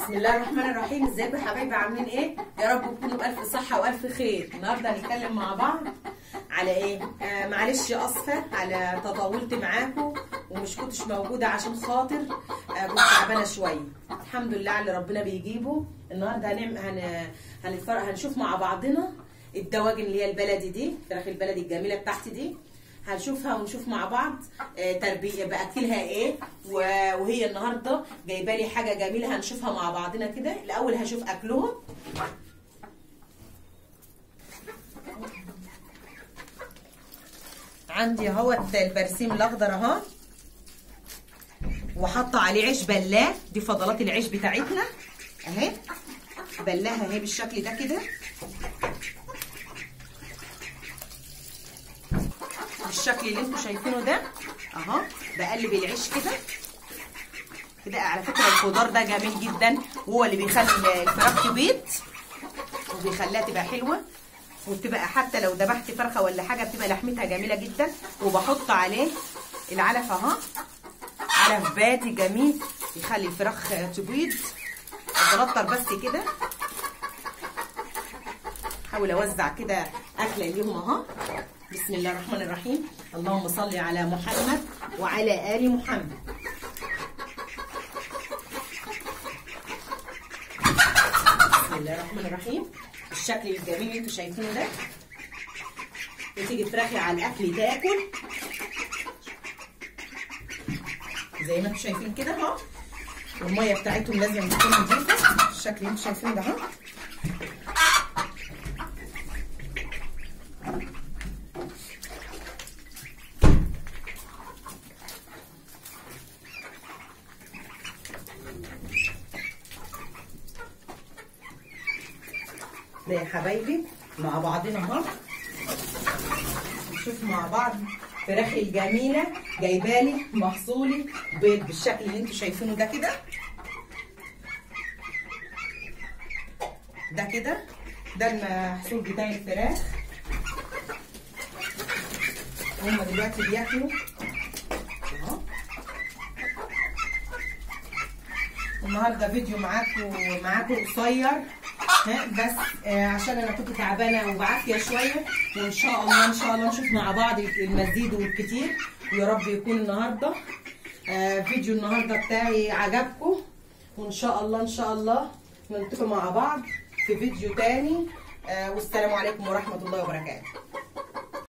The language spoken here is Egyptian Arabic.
بسم الله الرحمن الرحيم ازيكم يا حبايبي عاملين ايه يا رب تكونوا بالف صحه والف خير النهارده هنتكلم مع بعض على ايه آه معلش اسفه على تطاولت معاكم ومش كنتش موجوده عشان خاطر آه كنت تعبانه شويه الحمد لله على اللي ربنا بيجيبه النهارده هنعمل هن... هنتفرج هنشوف مع بعضنا الدواجن اللي هي البلدي دي الفراخ البلدي الجميله بتاعتي دي هنشوفها ونشوف مع بعض آه، تربيه باكلها ايه و- وهي النهارده جايبه لي حاجه جميله هنشوفها مع بعضنا كده الاول هشوف اكلهم عندي اهوت البرسيم الاخضر اهو وحاطه عليه عيش بلاه دي فضلات العيش بتاعتنا اهي بلاها اهي بالشكل ده كده بالشكل اللي انتوا شايفينه ده اهو بقلب العيش كده كده على فكره الخضار ده جميل جدا وهو اللي بيخلي الفراخ تبيض وبيخليها تبقى حلوه وبتبقى حتى لو ذبحت فرخه ولا حاجه بتبقى لحمتها جميله جدا وبحط عليه العلف اهو علف باتي جميل يخلي الفراخ تبيض بنطر بس كده احاول اوزع كده اكله ليهم اهو بسم الله الرحمن الرحيم اللهم صل على محمد وعلى ال محمد بسم الله الرحمن الرحيم الشكل الجميل اللي انتوا شايفينه ده وتيجي ترخي على الاكل تاكل زي ما انتوا شايفين كده اهو والميه بتاعتهم لازم تكون نظيفه الشكل اللي انتوا شايفينه ده اهو ده يا حبايبي مع بعضنا اهو نشوف مع بعض فراخي الجميله جايبالي محصولي بيض بالشكل اللي انتوا شايفينه ده كده ده كده ده المحصول بتاع الفراخ هما دلوقتي بياكلوا اهو النهارده فيديو معاكم معاكم قصير ها بس آه عشان انا كنت تعبانه وبعافيه شويه وان شاء الله ان شاء الله نشوف مع بعض المزيد والكتير ويا رب يكون النهارده آه فيديو النهارده بتاعي عجبكم وان شاء الله ان شاء الله نلتقي مع بعض في فيديو تاني آه والسلام عليكم ورحمه الله وبركاته